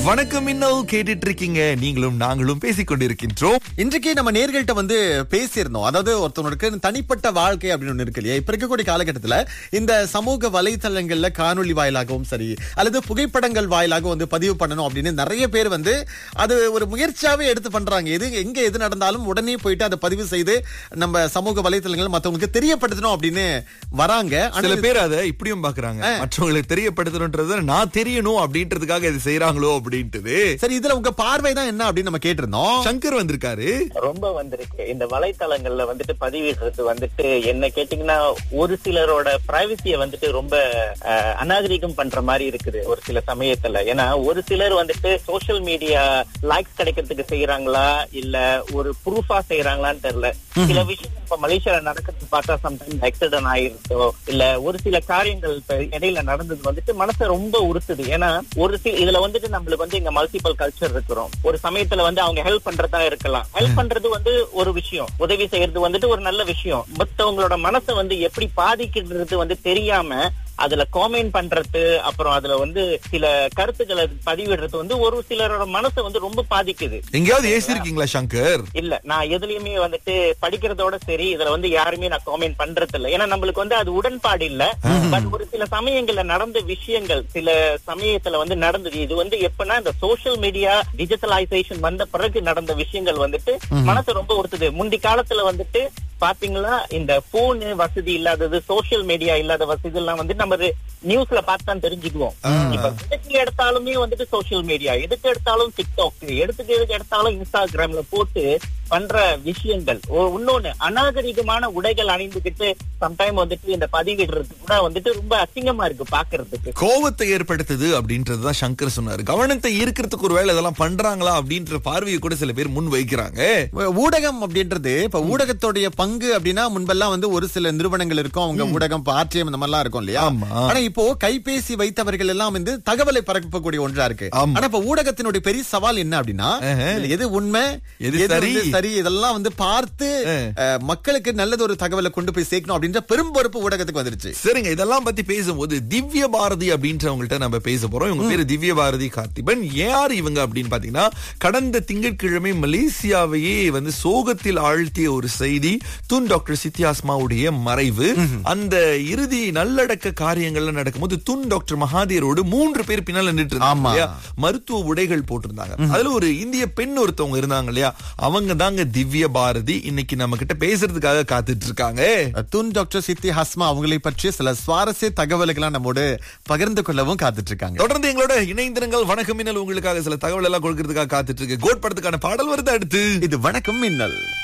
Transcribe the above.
வணக்கம் இன்னும் கேட்டுட்டு இருக்கீங்க நீங்களும் நாங்களும் பேசிக் கொண்டிருக்கின்றோம் இன்றைக்கு நம்ம நேர்கள்ட்ட வந்து பேசியிருந்தோம் அதாவது ஒருத்தவனுக்கு தனிப்பட்ட வாழ்க்கை அப்படின்னு ஒண்ணு இருக்கு இல்லையா இப்ப இருக்கக்கூடிய காலகட்டத்துல இந்த சமூக வலைத்தளங்கள்ல காணொளி வாயிலாகவும் சரி அல்லது புகைப்படங்கள் வாயிலாக வந்து பதிவு பண்ணணும் அப்படின்னு நிறைய பேர் வந்து அது ஒரு முயற்சியாவே எடுத்து பண்றாங்க எது எங்க எது நடந்தாலும் உடனே போயிட்டு அதை பதிவு செய்து நம்ம சமூக வலைத்தளங்கள் மத்தவங்களுக்கு தெரியப்படுத்தணும் அப்படின்னு வராங்க ஆனா சில பேர் அதை இப்படியும் பாக்குறாங்க மற்றவங்களுக்கு தெரியப்படுத்தணுன்றது நான் தெரியணும் அப்படின்றதுக்காக இது செய்யறாங்களோ அப்படின்ட்டு சரி இதுல உங்க பார்வை தான் என்ன அப்படின்னு நம்ம கேட்டிருந்தோம் சங்கர் வந்திருக்காரு ரொம்ப வந்திருக்கு இந்த வலைத்தளங்கள்ல வந்துட்டு பதிவிடுறது வந்துட்டு என்ன கேட்டீங்கன்னா ஒரு சிலரோட பிரைவசிய வந்துட்டு ரொம்ப அஹ், அநாகரிகம் பண்ற மாதிரி இருக்குது ஒரு சில சமயத்துல ஏன்னா ஒரு சிலர் வந்துட்டு சோஷியல் மீடியா லைக்ஸ் கிடைக்கிறதுக்கு செய்யறாங்களா இல்ல ஒரு ப்ரூஃபா செய்யறாங்களான்னு தெரியல சில விஷயம் இப்ப மலேசியால நடக்கிறது பார்த்தா சம்டைம் ஆக்சிடென்ட் ஆயிருச்சோ இல்ல ஒரு சில காரியங்கள் இப்ப இடையில நடந்தது வந்துட்டு மனசை ரொம்ப உறுத்துது ஏன்னா ஒரு சில இதுல வந்துட்டு நம்மளுக்கு வந்து இங்க மல்டிபிள் கல்ச்சர் இருக்கிறோம் ஒரு சமயத்துல வந்து அவங்க ஹெல்ப் பண்றதா இருக்கலாம் ஹெல்ப் பண்றது வந்து ஒரு விஷயம் உதவி செய்யறது வந்துட்டு ஒரு நல்ல விஷயம் மத்தவங்களோட மனசை வந்து எப்படி பாதிக்கிறது வந்து தெரியாம அதுல காமெண்ட் பண்றது அப்புறம் அதுல வந்து சில கருத்துக்களை பதிவிடுறது வந்து ஒரு சிலரோட மனசை வந்து ரொம்ப பாதிக்குது எங்கேயாவது ஏசிருக்கீங்களா சங்கர் இல்ல நான் எதுலயுமே வந்துட்டு படிக்கிறதோட சரி இதுல வந்து யாருமே நான் காமெண்ட் பண்றது இல்ல ஏன்னா நம்மளுக்கு வந்து அது உடன்பாடு இல்ல பட் ஒரு சில சமயங்கள்ல நடந்த விஷயங்கள் சில சமயத்துல வந்து நடந்தது இது வந்து எப்பன்னா இந்த சோஷியல் மீடியா டிஜிட்டலைசேஷன் வந்த பிறகு நடந்த விஷயங்கள் வந்துட்டு மனசு ரொம்ப உறுத்துது முந்தி காலத்துல வந்துட்டு பாத்தீங்களா இந்த போன் வசதி இல்லாதது சோஷியல் மீடியா இல்லாத வசதி எல்லாம் வந்து நம்ம நியூஸ்ல பார்த்து தான் தெரிஞ்சுக்குவோம் இப்ப எதுக்கு எடுத்தாலுமே வந்துட்டு சோஷியல் மீடியா எதுக்கு எடுத்தாலும் டிக்டாக் எதுக்கு எதுக்கு எடுத்தாலும் இன்ஸ்டாகிராம்ல போட்டு பண்ற விஷயங்கள் ஒ- இன்னொன்னு அநாகரிகமான உடைகள் அணிந்துகிட்டு சம்டைம் வந்துட்டு இந்த பதிவிடுறது கூட வந்துட்டு ரொம்ப அசிங்கமா இருக்கு பாக்குறதுக்கு கோவத்தை ஏற்படுத்துது அப்படின்றதுதான் சங்கர் சொன்னாரு கவனத்தை ஈர்க்கிறதுக்கு ஒரு வேலை இதெல்லாம் பண்றாங்களா அப்படின்ற பார்வையை கூட சில பேர் முன் வைக்கிறாங்க ஊடகம் அப்படின்றது இப்ப ஊடகத்துடைய பங்கு அப்படின்னா முன்பெல்லாம் வந்து ஒரு சில நிறுவனங்கள் இருக்கும் அவங்க ஊடகம் இப்ப ஆர்டிஎம் இந்த மாதிரிலாம் இருக்கும் இல்லையா ஆமா. ஆனா இப்போ கைபேசி வைத்தவர்கள் எல்லாம் வந்து தகவலை பரப்பக்கூடிய ஒன்றா இருக்கு ஆமா. ஆனா இப்ப ஊடகத்தினுடைய பெரிய சவால் என்ன அப்படின்னா ஆஹா. இதுல எது உண்மை எது எது சரி? வந்து சரி இதெல்லாம் வந்து பார்த்து அஹ், மக்களுக்கு நல்லது ஒரு தகவலை கொண்டு போய் சேர்க்கணும் அப்படின்ற பெரும் பொறுப்பு ஊடகத்துக்கு வந்துருச்சு சரிங்க இதெல்லாம் பத்தி பேசும்போது திவ்ய பாரதி அப்படின்றவங்கள்ட்ட நம்ம பேச போறோம் இவங்க பேரு திவ்ய பாரதி கார்த்திபன் யார் இவங்க அப்படின்னு பாத்தீங்கன்னா கடந்த திங்கட்கிழமை மலேசியாவையே வந்து சோகத்தில் ஆழ்த்திய ஒரு செய்தி துன் டாக்டர் சித்தியாஸ்மாவுடைய மறைவு அந்த இறுதி நல்லடக்க காரியங்கள்ல நடக்கும்போது துன் டாக்டர் மகாதேரோடு மூன்று பேர் பின்னால நின்று ஆமா. இல்லையா மருத்துவ உடைகள் போட்டிருந்தாங்க அதுல ஒரு இந்திய பெண் ஒருத்தவங்க இருந்தாங்க இல்லையா அவங்க தாங்க திவ்ய பாரதி இன்னைக்கு நம்ம கிட்ட பேசுறதுக்காக காத்துட்டு இருக்காங்க துன் டாக்டர் சித்தி ஹஸ்மா அவங்களை பற்றிய சில சுவாரஸ்ய தகவல்களை நம்மோடு பகிர்ந்து கொள்ளவும் காத்துட்டு இருக்காங்க தொடர்ந்து எங்களோட இணைந்திருங்கள் வணக்கம் மின்னல் உங்களுக்காக சில தகவல் எல்லாம் கொடுக்கறதுக்காக காத்துட்டு இருக்கு கோட் படத்துக்கான பாடல் வருது அடுத்து இது வணக்கம் மின்னல்